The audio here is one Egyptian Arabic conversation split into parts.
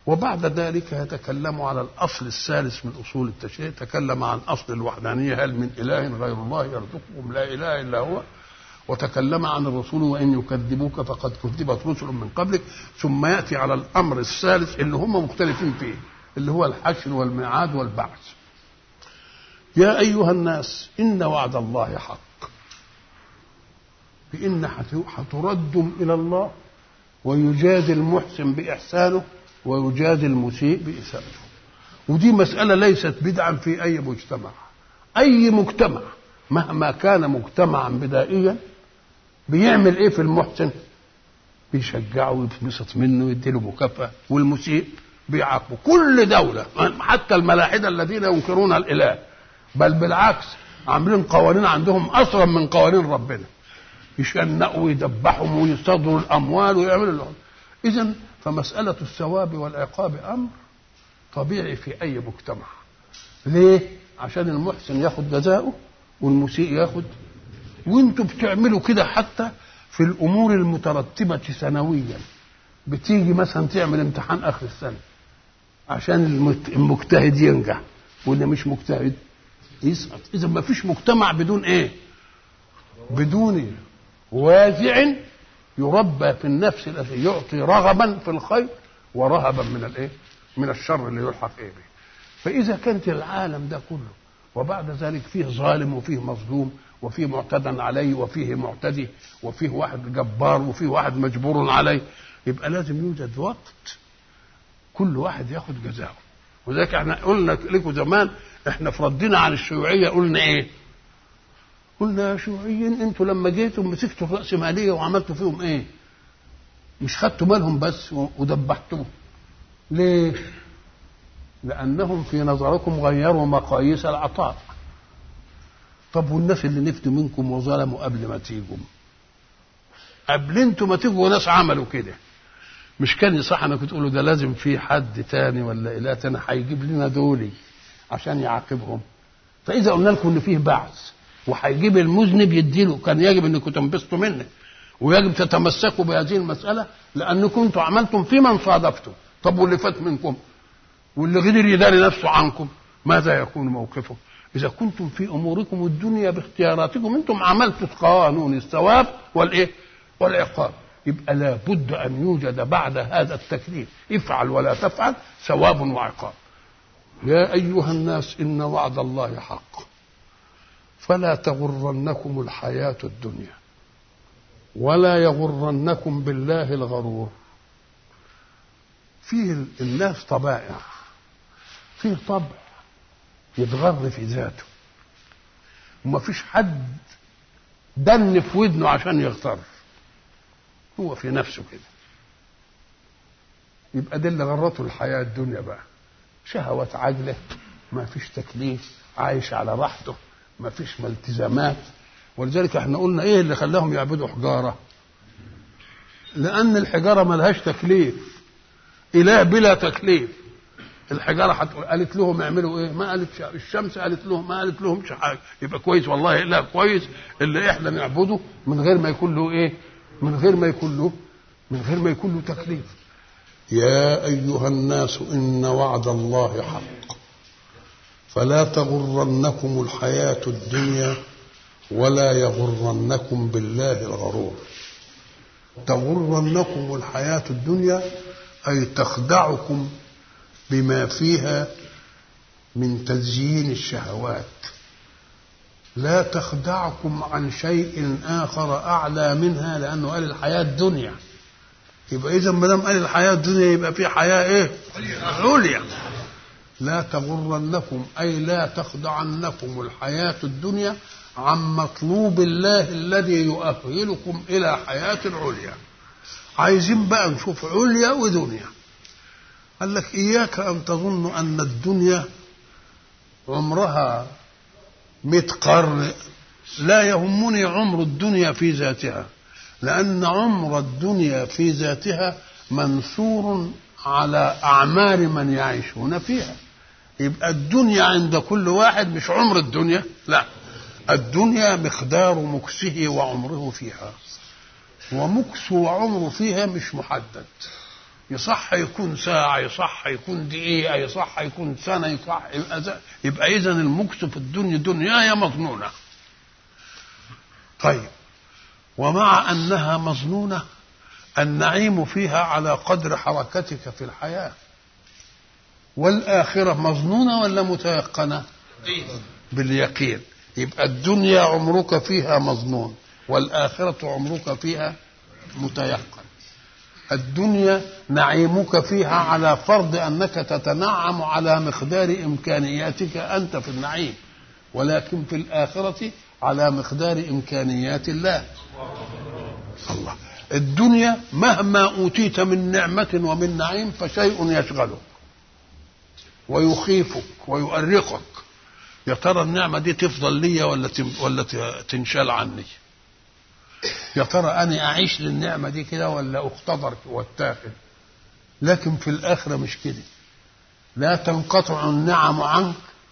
وبعد ذلك يتكلم على الأصل الثالث من أصول التشريع تكلم عن أصل الوحدانية هل من إله غير الله يرزقكم لا إله إلا هو وتكلم عن الرسول وإن يكذبوك فقد كذبت رسل من قبلك ثم يأتي على الأمر الثالث اللي هم مختلفين فيه اللي هو الحشر والميعاد والبعث يا أيها الناس إن وعد الله حق بإن هتردم إلى الله ويجازي المحسن بإحسانه ويجازي المسيء بإساءته ودي مسألة ليست بدعا في أي مجتمع أي مجتمع مهما كان مجتمعا بدائيا بيعمل ايه في المحسن بيشجعه ويتبسط منه يديله مكافأة والمسيء بيعاقبه كل دولة حتى الملاحدة الذين ينكرون الإله بل بالعكس عاملين قوانين عندهم أصلا من قوانين ربنا يشنقوا ويدبحهم ويصطادوا الأموال ويعملوا لهم إذا فمسألة الثواب والعقاب أمر طبيعي في أي مجتمع ليه؟ عشان المحسن ياخد جزاؤه والمسيء ياخد وانتوا بتعملوا كده حتى في الامور المترتبه سنويا بتيجي مثلا تعمل امتحان اخر السنه عشان المجتهد ينجح واللي مش مجتهد يسقط اذا ما فيش مجتمع بدون ايه بدون وازع يربى في النفس التي يعطي رغبا في الخير ورهبا من الايه من الشر اللي يلحق ايه به فاذا كانت العالم ده كله وبعد ذلك فيه ظالم وفيه مظلوم وفيه معتدى عليه وفيه معتدي وفيه واحد جبار وفيه واحد مجبور عليه يبقى لازم يوجد وقت كل واحد ياخد جزاؤه وذلك احنا قلنا لكم زمان احنا في ردنا عن الشيوعيه قلنا ايه؟ قلنا يا شيوعيين انتوا لما جيتوا مسكتوا راس ماليه وعملتوا فيهم ايه؟ مش خدتوا مالهم بس ودبحتوهم ليه؟ لأنهم في نظركم غيروا مقاييس العطاء طب والناس اللي نفتوا منكم وظلموا قبل ما تيجوا قبل انتوا ما تيجوا ناس عملوا كده مش كان يصح انك تقولوا ده لازم في حد تاني ولا اله تاني هيجيب لنا دولي عشان يعاقبهم فاذا قلنا لكم ان فيه بعث وهيجيب المذنب يديله كان يجب انكم تنبسطوا منه ويجب تتمسكوا بهذه المساله لانكم انتم عملتم في من صادفتم طب واللي فات منكم واللي قدر يداري نفسه عنكم ماذا يكون موقفه إذا كنتم في أموركم الدنيا باختياراتكم أنتم عملتوا قانون الثواب والإيه؟ والعقاب يبقى لابد أن يوجد بعد هذا التكليف افعل ولا تفعل ثواب وعقاب يا أيها الناس إن وعد الله حق فلا تغرنكم الحياة الدنيا ولا يغرنكم بالله الغرور فيه الناس طبائع فيه طبع يتغر في ذاته وما فيش حد دن في ودنه عشان يغتر هو في نفسه كده يبقى ده اللي غرته الحياة الدنيا بقى شهوات عاجلة ما فيش تكليف عايش على راحته ما فيش التزامات ولذلك احنا قلنا ايه اللي خلاهم يعبدوا حجارة لأن الحجارة ملهاش تكليف إله بلا تكليف الحجاره هتقول قالت لهم اعملوا ايه؟ ما قالت الشمس قالت لهم ما قالت لهمش حاجه يبقى كويس والله لا كويس اللي احنا نعبده من غير ما يكون له ايه؟ من غير ما يكون له من غير ما يكون له تكليف. يا ايها الناس ان وعد الله حق فلا تغرنكم الحياه الدنيا ولا يغرنكم بالله الغرور. تغرنكم الحياه الدنيا اي تخدعكم بما فيها من تزيين الشهوات لا تخدعكم عن شيء اخر اعلى منها لانه قال الحياه الدنيا يبقى اذا ما دام قال الحياه الدنيا يبقى في حياه ايه؟ عليا لا تغرنكم اي لا تخدعنكم الحياه الدنيا عن مطلوب الله الذي يؤهلكم الى حياه عليا عايزين بقى نشوف عليا ودنيا قال لك إياك أن تظن أن الدنيا عمرها مئة قرن لا يهمني عمر الدنيا في ذاتها لأن عمر الدنيا في ذاتها منصور على أعمار من يعيشون فيها يبقى الدنيا عند كل واحد مش عمر الدنيا لا الدنيا مقدار مكسه وعمره فيها ومكسه وعمره فيها مش محدد يصح يكون ساعة يصح يكون دقيقة يصح يكون سنة يصح يبقى, يبقى إذا المكس في الدنيا دنيايا مظنونة طيب ومع أنها مظنونة النعيم فيها على قدر حركتك في الحياة والآخرة مظنونة ولا متيقنة باليقين يبقى الدنيا عمرك فيها مظنون والآخرة عمرك فيها متيقن الدنيا نعيمك فيها على فرض أنك تتنعم على مقدار إمكانياتك أنت في النعيم ولكن في الآخرة على مقدار إمكانيات الله الله الدنيا مهما أوتيت من نعمة ومن نعيم فشيء يشغلك ويخيفك ويؤرقك يا ترى النعمة دي تفضل لي ولا ولا تنشال عني يا ترى أنا أعيش للنعمة دي كده ولا أختبر واتاخد لكن في الآخرة مش كده لا تنقطع النعم عنك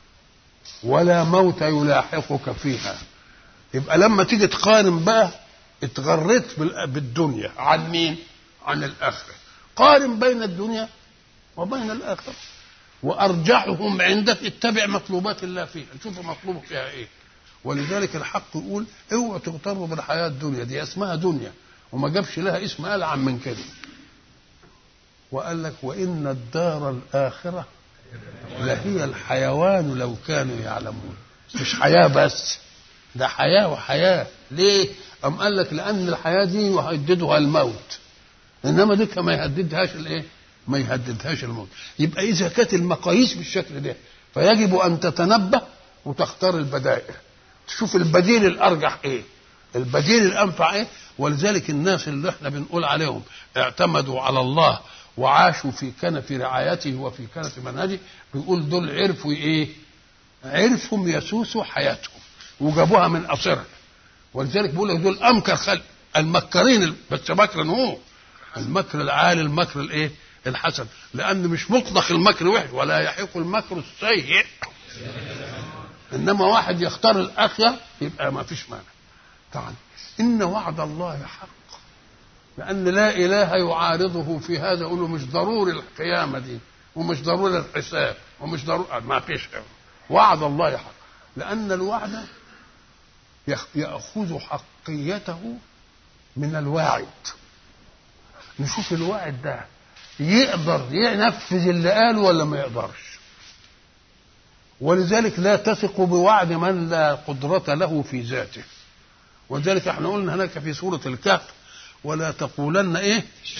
ولا موت يلاحقك فيها يبقى لما تيجي تقارن بقى اتغريت بالدنيا عن مين عن الآخرة قارن بين الدنيا وبين الآخرة وأرجحهم عندك اتبع مطلوبات الله فيها شوف مطلوب فيها ايه ولذلك الحق يقول اوعوا تغتروا بالحياة الدنيا دي اسمها دنيا وما جابش لها اسم ألعن من كده وقال لك وإن الدار الآخرة لهي الحيوان لو كانوا يعلمون مش حياة بس ده حياة وحياة ليه أم قال لك لأن الحياة دي يهددها الموت إنما دي ما يهددهاش الإيه ما يهددهاش الموت يبقى إذا كانت المقاييس بالشكل ده فيجب أن تتنبه وتختار البدائل تشوف البديل الأرجح إيه البديل الأنفع إيه ولذلك الناس اللي احنا بنقول عليهم اعتمدوا على الله وعاشوا في كنف رعايته وفي كنف منهجه بيقول دول عرفوا ايه عرفهم يسوسوا حياتهم وجابوها من قصرها ولذلك بيقول لك دول امكر خلق المكرين بس مكر هو المكر العالي المكر الايه الحسن لان مش مطلق المكر وحش ولا يحيق المكر السيء انما واحد يختار الاخير يبقى ما فيش مانع طبعا ان وعد الله حق لان لا اله يعارضه في هذا يقول له مش ضروري القيامه دي ومش ضروري الحساب ومش ضروري ما فيش وعد الله حق لان الوعد ياخذ حقيته من الواعد نشوف الواعد ده يقدر ينفذ اللي قاله ولا ما يقدرش ولذلك لا تثق بوعد من لا قدرة له في ذاته ولذلك احنا قلنا هناك في سورة الكهف ولا تقولن ايه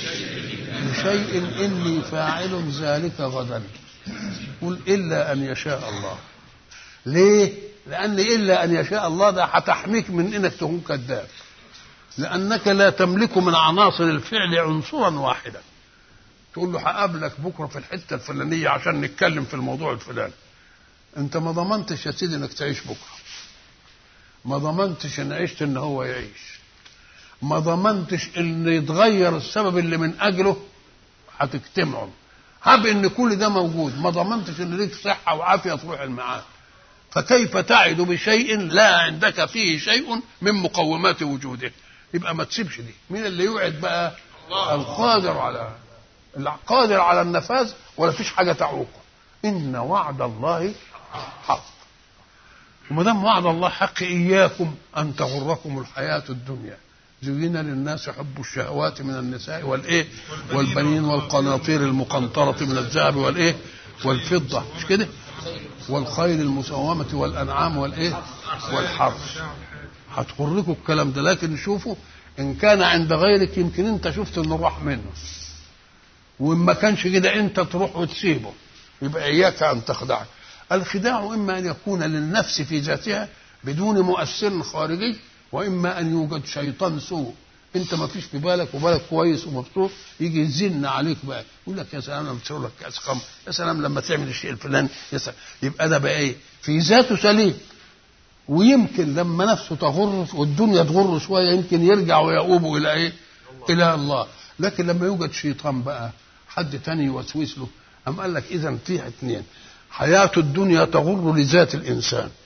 لشيء اني فاعل ذلك غدا قل الا ان يشاء الله ليه لان الا ان يشاء الله ده هتحميك من انك تكون كذاب لانك لا تملك من عناصر الفعل عنصرا واحدا تقول له هقابلك بكره في الحته الفلانيه عشان نتكلم في الموضوع الفلاني انت ما ضمنتش يا سيدي انك تعيش بكره ما ضمنتش ان عشت ان هو يعيش ما ضمنتش ان يتغير السبب اللي من اجله هتجتمعوا هب ان كل ده موجود ما ضمنتش ان ليك صحه وعافيه تروح المعاد فكيف تعد بشيء لا عندك فيه شيء من مقومات وجوده يبقى ما تسيبش دي مين اللي يوعد بقى الله. القادر على القادر على النفاذ ولا فيش حاجه تعوقه ان وعد الله حق وما دام وعد الله حق اياكم ان تغركم الحياه الدنيا زين للناس حب الشهوات من النساء والايه والبنين والقناطير المقنطره من الذهب والايه والفضه مش كده والخيل المسومه والانعام والايه والحرث هتغركم الكلام ده لكن شوفوا ان كان عند غيرك يمكن انت شفت انه راح منه وان ما كانش كده انت تروح وتسيبه يبقى اياك ان تخدعك الخداع اما ان يكون للنفس في ذاتها بدون مؤثر خارجي واما ان يوجد شيطان سوء انت ما فيش في بالك وبالك كويس ومبسوط يجي يزن عليك بقى يقول لك يا سلام لما تشرب لك كاس خمر يا سلام لما تعمل الشيء الفلاني يبقى ده بقى ايه في ذاته سليم ويمكن لما نفسه تغر والدنيا تغر شويه يمكن يرجع ويؤوب الى ايه؟ الى الله لكن لما يوجد شيطان بقى حد تاني يوسوس له أم قال لك إذا فيها اثنين حياة الدنيا تغر لذات الإنسان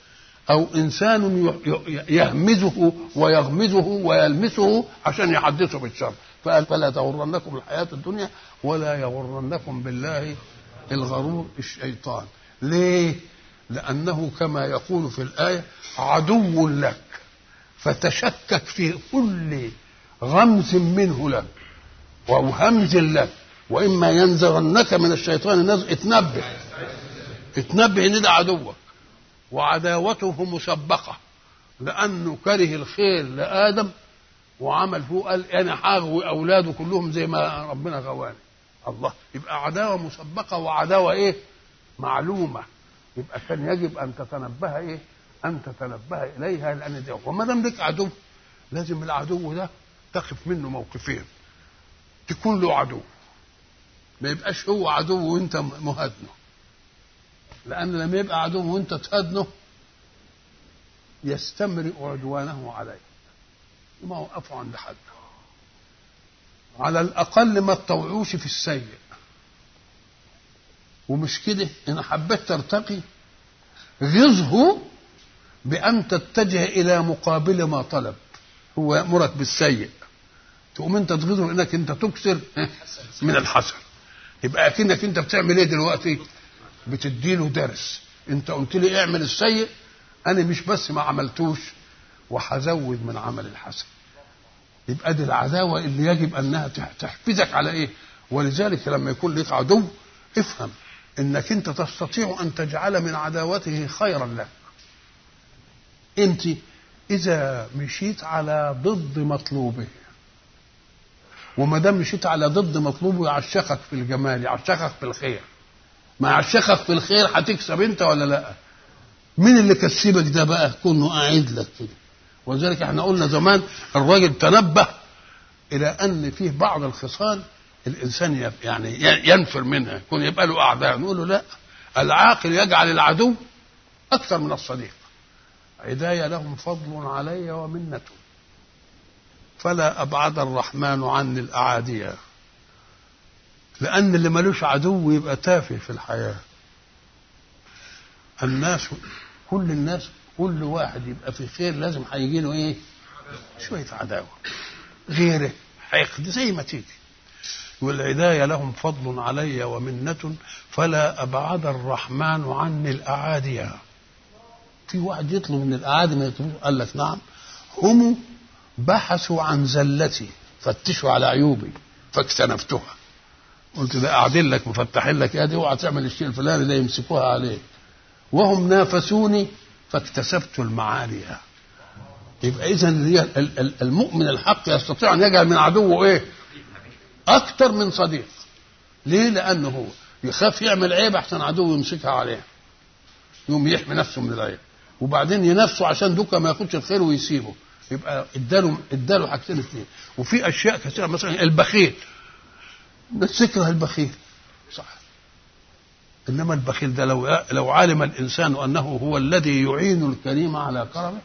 او انسان ي- ي- يهمزه ويغمزه ويلمسه عشان يحدثه بالشر فقال فلا تغرنكم الحياه الدنيا ولا يغرنكم بالله الغرور الشيطان ليه لانه كما يقول في الايه عدو لك فتشكك في كل غمز منه لك او همز لك واما ينزغنك من الشيطان نزغ اتنبه اتنبه ان ده عدوك وعداوته مسبقه لانه كره الخير لادم وعمل فيه قال انا هغوي اولاده كلهم زي ما ربنا غواني الله يبقى عداوه مسبقه وعداوه ايه معلومه يبقى كان يجب ان تتنبه ايه ان تتنبه اليها لان دي وما دام لك عدو لازم العدو ده تقف منه موقفين تكون له عدو ما يبقاش هو عدو وانت مهادنه لان لما يبقى عدو وانت تهادنه يستمرئ عدوانه عليك ما وقفوا عند حد على الاقل ما تطوعوش في السيء ومش كده ان حبيت ترتقي غزه بان تتجه الى مقابل ما طلب هو يامرك بالسيء تقوم انت تغزه انك انت تكسر من الحسن يبقى اكنك انت بتعمل ايه دلوقتي بتديله درس انت قلت لي اعمل السيء انا مش بس ما عملتوش وهزود من عمل الحسن يبقى دي العداوه اللي يجب انها تح- تحفزك على ايه ولذلك لما يكون لك عدو افهم انك انت تستطيع ان تجعل من عداوته خيرا لك انت اذا مشيت على ضد مطلوبه وما دام مشيت على ضد مطلوبه يعشقك في الجمال يعشقك في الخير ما يعشقك في الخير هتكسب انت ولا لا مين اللي كسبك ده بقى كونه قاعد لك كده ولذلك احنا قلنا زمان الراجل تنبه الى ان فيه بعض الخصال الانسان يف- يعني ي- ينفر منها يكون يبقى له اعداء نقول له لا العاقل يجعل العدو اكثر من الصديق عداية لهم فضل علي ومنة فلا أبعد الرحمن عني الأعادية لأن اللي ملوش عدو يبقى تافه في الحياة الناس كل الناس كل واحد يبقى في خير لازم هيجي له ايه شوية عداوة غيره حقد زي ما تيجي والعداية لهم فضل علي ومنة فلا أبعد الرحمن عني الأعادية في واحد يطلب من الأعادي ما يطلبوش قال لك نعم هم بحثوا عن زلتي فتشوا على عيوبي فاكتنفتها قلت ده قاعدين لك مفتحين لك ادي اوعى تعمل الشيء الفلاني ده يمسكوها عليك وهم نافسوني فاكتسبت المعالي يبقى اذا المؤمن الحق يستطيع ان يجعل من عدوه ايه اكثر من صديق ليه لانه هو يخاف يعمل عيب احسن عدو يمسكها عليه يقوم يحمي نفسه من العيب وبعدين ينافسه عشان دوكا ما ياخدش الخير ويسيبه يبقى اداله اداله حاجتين اثنين وفي اشياء كثيره مثلا البخيل الناس تكره البخيل صح انما البخيل ده لو لو علم الانسان انه هو الذي يعين الكريم على كرمه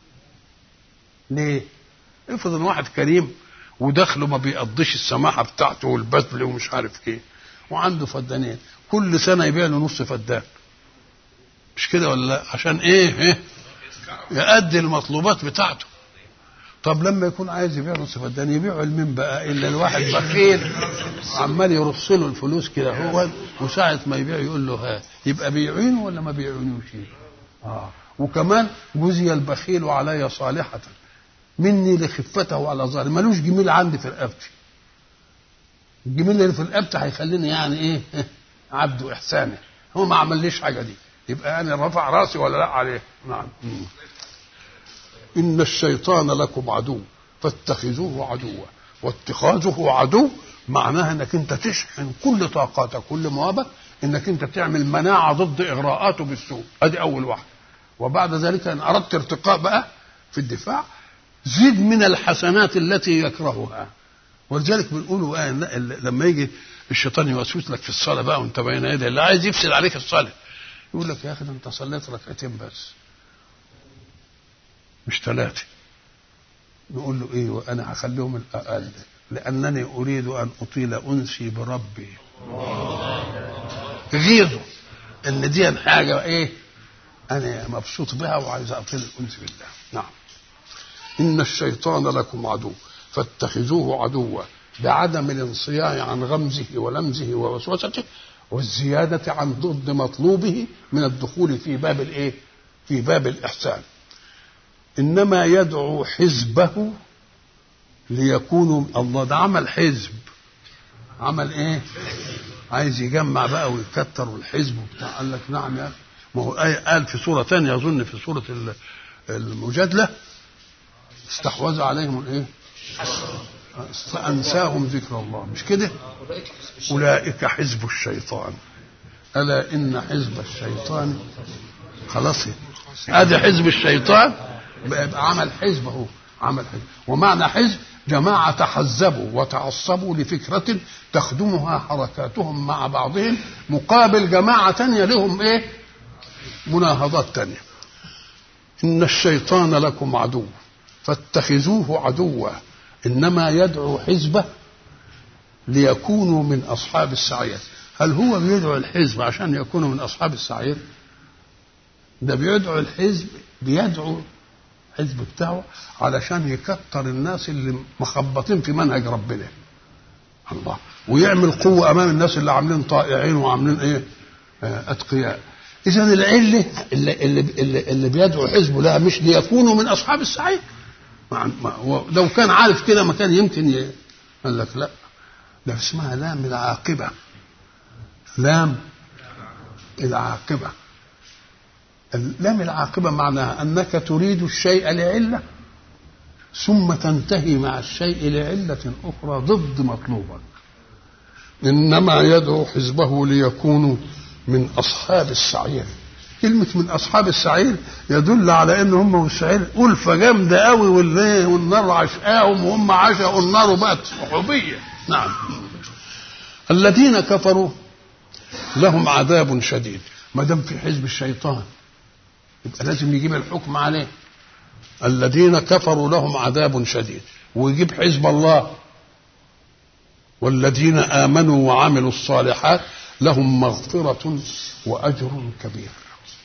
ليه؟ افرض ان واحد كريم ودخله ما بيقضيش السماحه بتاعته والبذل ومش عارف ايه وعنده فدانين كل سنه يبيع له نص فدان مش كده ولا لا عشان ايه ايه يأدي المطلوبات بتاعته طب لما يكون عايز يبيع نص فدان يبيعه لمين بقى الا الواحد بخيل عمال يرص له الفلوس كده هو وساعة ما يبيع يقول له ها يبقى بيعينه ولا ما بيعينوش اه وكمان جزي البخيل علي صالحة مني لخفته على ظهري ملوش جميل عندي في رقبتي الجميل اللي في رقبتي هيخليني يعني ايه عبد احسانه هو ما عمليش حاجه دي يبقى انا رفع راسي ولا لا عليه نعم ان الشيطان لكم عدو فاتخذوه عدوا واتخاذه عدو معناها انك انت تشحن كل طاقاتك كل موابك انك انت تعمل مناعه ضد اغراءاته بالسوء ادي اول واحده وبعد ذلك ان اردت ارتقاء بقى في الدفاع زد من الحسنات التي يكرهها ولذلك بنقول آه لما يجي الشيطان يوسوس لك في الصلاه بقى وانت بين يدي اللي عايز يفسد عليك الصلاه يقول لك يا اخي ده انت صليت ركعتين بس مش ثلاثه نقول له ايه وانا هخليهم الاقل لانني اريد ان اطيل انسي بربي غيظه ان دي حاجه ايه انا مبسوط بها وعايز اطيل الانس بالله نعم ان الشيطان لكم عدو فاتخذوه عدوا بعدم الانصياع عن غمزه ولمزه ووسوسته والزيادة عن ضد مطلوبه من الدخول في باب الايه؟ في باب الإحسان. إنما يدعو حزبه ليكونوا الله ده عمل حزب عمل ايه؟ عايز يجمع بقى ويكتر الحزب وبتاع قال لك نعم يا ما هو قال في سورة ثانية أظن في سورة المجادلة استحوذ عليهم الايه؟ فأنساهم ذكر الله مش كده أولئك حزب الشيطان ألا إن حزب الشيطان خلاص ادي حزب الشيطان بقى عمل حزب اهو عمل حزب ومعنى حزب جماعة تحزبوا وتعصبوا لفكرة تخدمها حركاتهم مع بعضهم مقابل جماعة تانية لهم ايه مناهضات تانية إن الشيطان لكم عدو فاتخذوه عدوا إنما يدعو حزبه ليكونوا من أصحاب السعير هل هو بيدعو الحزب عشان يكونوا من أصحاب السعير ده بيدعو الحزب بيدعو الحزب بتاعه علشان يكتر الناس اللي مخبطين في منهج ربنا الله ويعمل قوة أمام الناس اللي عاملين طائعين وعاملين إيه آه أتقياء إذا العلة اللي, اللي, اللي, اللي بيدعو حزبه لا مش ليكونوا من أصحاب السعير لو كان عارف كده ما كان يمكن ي... قال لك لا ده اسمها لام العاقبة لام العاقبة لام العاقبة معناها أنك تريد الشيء لعلة ثم تنتهي مع الشيء لعلة أخرى ضد مطلوبك إنما يدعو حزبه ليكونوا من أصحاب السعير كلمة من أصحاب السعير يدل على إن هم والسعير ألفة جامدة قوي والنار عشقاهم وهم عشقوا النار وبقت صحوبية نعم الذين كفروا لهم عذاب شديد ما دام في حزب الشيطان يبقى لازم يجيب الحكم عليه الذين كفروا لهم عذاب شديد ويجيب حزب الله والذين آمنوا وعملوا الصالحات لهم مغفرة وأجر كبير